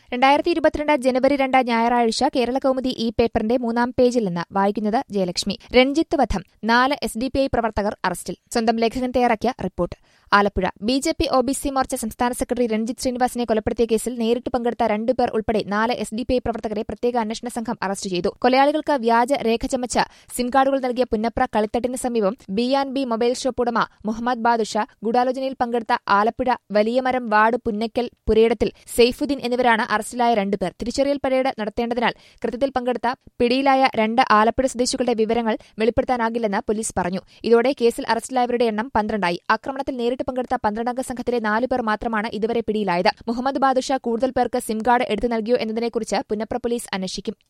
രണ്ടായിരത്തി ഇരുപത്തിരണ്ട് ജനുവരി രണ്ട് ഞായറാഴ്ച കേരള കൗമുദി ഈ പേപ്പറിന്റെ മൂന്നാം പേജിൽ നിന്ന് വായിക്കുന്നത് ജയലക്ഷ്മി രഞ്ജിത്ത് വധം നാല് എസ് ഡി പി ഐ പ്രവർത്തകർ അറസ്റ്റിൽ സ്വന്തം ലേഖകൻ തയ്യാറാക്കിയ report Alappuzha B J P O B C Morcha സംസ്ഥാന സെക്രട്ടറി രഞ്ജിത്ത് ശ്രീനിവാസിനെ കൊലപ്പെടുത്തിയ കേസിൽ നേരിട്ട് പങ്കെടുത്ത രണ്ടുപേർ ഉൾപ്പെടെ നാല് എസ് ഡി പി ഐ പ്രവർത്തകരെ പ്രത്യേക അന്വേഷണ സംഘം അറസ്റ്റ് ചെയ്തു കൊലയാളികൾക്ക് വ്യാജ രേഖ ചമച്ച സിം കാർഡുകൾ നൽകിയ പുന്നപ്ര കളിത്തട്ടിന് സമീപം B and B mobile shop ഉടമ മുഹമ്മദ് ബാദുഷ ഗൂഢാലോചനയിൽ പങ്കെടുത്ത ആലപ്പുഴ വലിയമരം വാർഡ് പുന്നക്കൽ പുരയിടത്തിൽ സെയ്ഫുദ്ദീൻ എന്നിവരാണ് അറസ്റ്റിലായ രണ്ടുപേർ തിരിച്ചറിയൽ പരേഡ് നടത്തേണ്ടതിനാൽ കൃത്യത്തിൽ പങ്കെടുത്ത പിടിയിലായ രണ്ട് ആലപ്പുഴ സ്വദേശികളുടെ വിവരങ്ങൾ വെളിപ്പെടുത്താനാകില്ലെന്ന് പോലീസ് പറഞ്ഞു ഇതോടെ കേസിൽ അറസ്റ്റിലായവരുടെ എണ്ണം പന്ത്രണ്ടായി ആക്രമണത്തിൽ നേരിട്ട് പങ്കെടുത്ത പന്ത്രണ്ടംഗ സംഘത്തിലെ നാലുപേർ മാത്രമാണ് ഇതുവരെ പിടിയിലായത് മുഹമ്മദ് ബാദുഷ കൂടുതൽ പേർക്ക് സിം കാർഡ് എടുത്തു നൽകിയോ എന്നതിനെക്കുറിച്ച് പുന്നപ്ര പോലീസ് അന്വേഷിക്കും